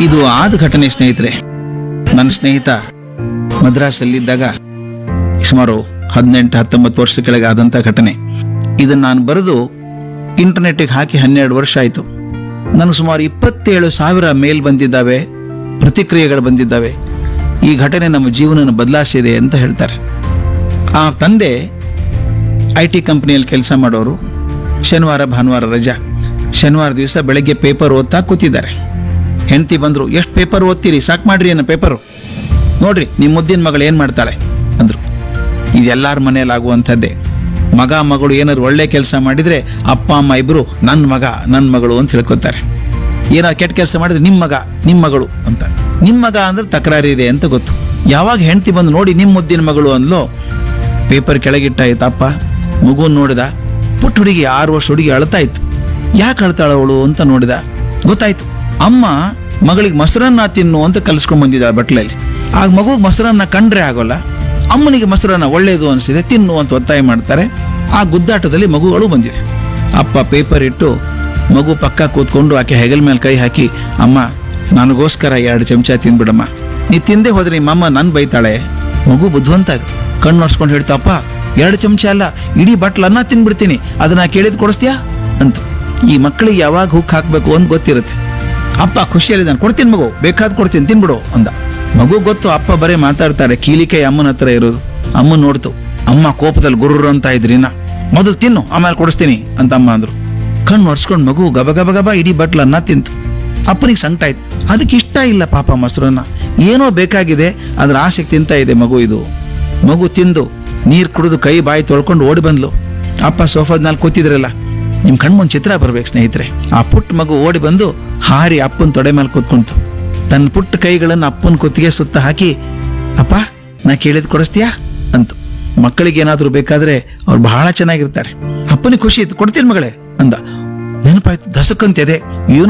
ಇದು ಆದ ಘಟನೆ ಸ್ನೇಹಿತರೆ ನನ್ನ ಸ್ನೇಹಿತ ಮದ್ರಾಸಲ್ಲಿದ್ದಾಗ ಸುಮಾರು ಹದಿನೆಂಟು ಹತ್ತೊಂಬತ್ತು ವರ್ಷ ಕೆಳಗೆ ಆದಂಥ ಘಟನೆ ಇದನ್ನು ನಾನು ಬರೆದು ಇಂಟರ್ನೆಟ್ಟಿಗೆ ಹಾಕಿ ಹನ್ನೆರಡು ವರ್ಷ ಆಯಿತು ನನಗೆ ಸುಮಾರು ಇಪ್ಪತ್ತೇಳು ಸಾವಿರ ಮೇಲ್ ಬಂದಿದ್ದಾವೆ ಪ್ರತಿಕ್ರಿಯೆಗಳು ಬಂದಿದ್ದಾವೆ ಈ ಘಟನೆ ನಮ್ಮ ಜೀವನನ ಬದಲಾಯಿಸಿದೆ ಅಂತ ಹೇಳ್ತಾರೆ ಆ ತಂದೆ ಐ ಟಿ ಕಂಪ್ನಿಯಲ್ಲಿ ಕೆಲಸ ಮಾಡೋರು ಶನಿವಾರ ಭಾನುವಾರ ರಜಾ ಶನಿವಾರ ದಿವಸ ಬೆಳಗ್ಗೆ ಪೇಪರ್ ಓದ್ತಾ ಕೂತಿದ್ದಾರೆ ಹೆಂಡತಿ ಬಂದರು ಎಷ್ಟು ಪೇಪರ್ ಓದ್ತೀರಿ ಸಾಕು ಮಾಡ್ರಿ ಅನ್ನೋ ಪೇಪರು ನೋಡ್ರಿ ನಿಮ್ಮ ಮುದ್ದಿನ ಮಗಳು ಏನು ಮಾಡ್ತಾಳೆ ಅಂದರು ಇದೆಲ್ಲರ ಮನೆಯಲ್ಲಿ ಆಗುವಂಥದ್ದೇ ಮಗ ಮಗಳು ಏನಾದ್ರು ಒಳ್ಳೆ ಕೆಲಸ ಮಾಡಿದರೆ ಅಪ್ಪ ಅಮ್ಮ ಇಬ್ಬರು ನನ್ನ ಮಗ ನನ್ನ ಮಗಳು ಅಂತ ಹೇಳ್ಕೊತಾರೆ ಏನಾದ್ರು ಕೆಟ್ಟ ಕೆಲಸ ಮಾಡಿದ್ರೆ ನಿಮ್ಮ ಮಗ ನಿಮ್ಮ ಮಗಳು ಅಂತ ನಿಮ್ಮ ಮಗ ಅಂದ್ರೆ ತಕರಾರು ಇದೆ ಅಂತ ಗೊತ್ತು ಯಾವಾಗ ಹೆಂಡತಿ ಬಂದು ನೋಡಿ ನಿಮ್ಮ ಮುದ್ದಿನ ಮಗಳು ಅಂದ್ಲೋ ಪೇಪರ್ ಕೆಳಗಿಟ್ಟಾಯ್ತು ಅಪ್ಪ ಮಗುನ್ ನೋಡಿದ ಪುಟ್ಟ ಹುಡುಗಿ ಆರು ವರ್ಷ ಹುಡುಗಿ ಅಳ್ತಾ ಇತ್ತು ಯಾಕೆ ಅಳ್ತಾಳ ಅವಳು ಅಂತ ನೋಡಿದ ಗೊತ್ತಾಯ್ತು ಅಮ್ಮ ಮಗಳಿಗೆ ಮೊಸರನ್ನ ತಿನ್ನು ಅಂತ ಕಲಿಸ್ಕೊಂಡ್ ಬಂದಿದ್ದಾಳೆ ಬಟ್ಲಲ್ಲಿ ಆಗ ಮಗು ಮೊಸರನ್ನ ಕಂಡ್ರೆ ಆಗೋಲ್ಲ ಅಮ್ಮನಿಗೆ ಮೊಸರನ್ನ ಒಳ್ಳೇದು ಅನಿಸಿದೆ ತಿನ್ನು ಅಂತ ಒತ್ತಾಯ ಮಾಡ್ತಾರೆ ಆ ಗುದ್ದಾಟದಲ್ಲಿ ಮಗುಗಳು ಬಂದಿದೆ ಅಪ್ಪ ಪೇಪರ್ ಇಟ್ಟು ಮಗು ಪಕ್ಕ ಕೂತ್ಕೊಂಡು ಆಕೆ ಹೆಗಲ ಮೇಲೆ ಕೈ ಹಾಕಿ ಅಮ್ಮ ನನಗೋಸ್ಕರ ಎರಡು ಚಮಚ ತಿಂದ್ಬಿಡಮ್ಮ ನೀ ತಿಂದೆ ಹೋದ್ರೆ ನಿಮ್ಮಮ್ಮ ನನ್ ಬೈತಾಳೆ ಮಗು ಬುದ್ಧಿವಂತ ಇದು ಕಣ್ಣು ನೋಡ್ಸ್ಕೊಂಡು ಹೇಳ್ತಪ್ಪ ಎರಡು ಚಮಚ ಅಲ್ಲ ಇಡೀ ಬಟ್ಲ ಅನ್ನ ತಿಂದ್ಬಿಡ್ತೀನಿ ಅದನ್ನ ಕೇಳಿದ್ ಕೊಡಿಸ್ತೀಯಾ ಅಂತ ಈ ಮಕ್ಕಳಿಗೆ ಯಾವಾಗ ಹುಕ್ ಹಾಕ್ಬೇಕು ಅಂತ ಗೊತ್ತಿರುತ್ತೆ ಅಪ್ಪ ಖುಷಿಯಲ್ಲಿದ್ದಾನೆ ಕೊಡ್ತೀನಿ ಮಗು ಬೇಕಾದ್ ಕೊಡ್ತೀನಿ ತಿನ್ಬಿಡು ಅಂದ ಮಗು ಗೊತ್ತು ಅಪ್ಪ ಬರೇ ಮಾತಾಡ್ತಾರೆ ಕೀಲಿಕೆ ಅಮ್ಮನ ಹತ್ರ ಇರೋದು ಅಮ್ಮ ನೋಡ್ತು ಅಮ್ಮ ಕೋಪದಲ್ಲಿ ಗುರ್ರ ಅಂತ ಇದ್ರಿನ ಮೊದಲು ತಿನ್ನು ಆಮೇಲೆ ಕೊಡಿಸ್ತೀನಿ ಅಂತ ಅಮ್ಮ ಅಂದ್ರು ಕಣ್ಣು ಒರ್ಸ್ಕೊಂಡು ಮಗು ಗಬ ಗಬ ಗಬ ಇಡೀ ಬಟ್ಲ ಅನ್ನ ತಿಂತು ಅಪ್ಪನಿಗೆ ಸಂಕಟ ಆಯ್ತು ಅದಕ್ಕೆ ಇಷ್ಟ ಇಲ್ಲ ಪಾಪ ಮೊಸರನ್ನ ಏನೋ ಬೇಕಾಗಿದೆ ಅದ್ರ ಆಸೆಗೆ ತಿಂತ ಇದೆ ಮಗು ಇದು ಮಗು ತಿಂದು ನೀರು ಕುಡಿದು ಕೈ ಬಾಯಿ ತೊಳ್ಕೊಂಡು ಓಡಿ ಬಂದ್ಲು ಅಪ್ಪ ಸೋಫಾದ ಮೇಲೆ ಕೂತಿದ್ರಲ್ಲ ನಿಮ್ ಕಣ್ಮುಂದ್ ಚಿತ್ರ ಬರ್ಬೇಕು ಸ್ನೇಹಿತರೆ ಆ ಪುಟ್ಟ ಮಗು ಓಡಿ ಬಂದು ಹಾರಿ ಅಪ್ಪನ ತೊಡೆ ಮೇಲೆ ಕೂತ್ಕೊಂತು ತನ್ನ ಪುಟ್ಟ ಕೈಗಳನ್ನು ಅಪ್ಪನ ಕುತ್ತಿಗೆ ಸುತ್ತ ಹಾಕಿ ಅಪ್ಪ ನಾ ಕೇಳಿದ್ ಕೊಡಿಸ್ತೀಯಾ ಅಂತ ಮಕ್ಕಳಿಗೆ ಏನಾದ್ರೂ ಬೇಕಾದ್ರೆ ಅವ್ರು ಬಹಳ ಚೆನ್ನಾಗಿರ್ತಾರೆ ಅಪ್ಪನಿಗೆ ಖುಷಿ ಇತ್ತು ಕೊಡ್ತೀನಿ ಮಗಳೇ ಅಂದ ನೆನಪಾಯ್ತು ದಸಕ್ಕಂತಿದೆ ಏನೋ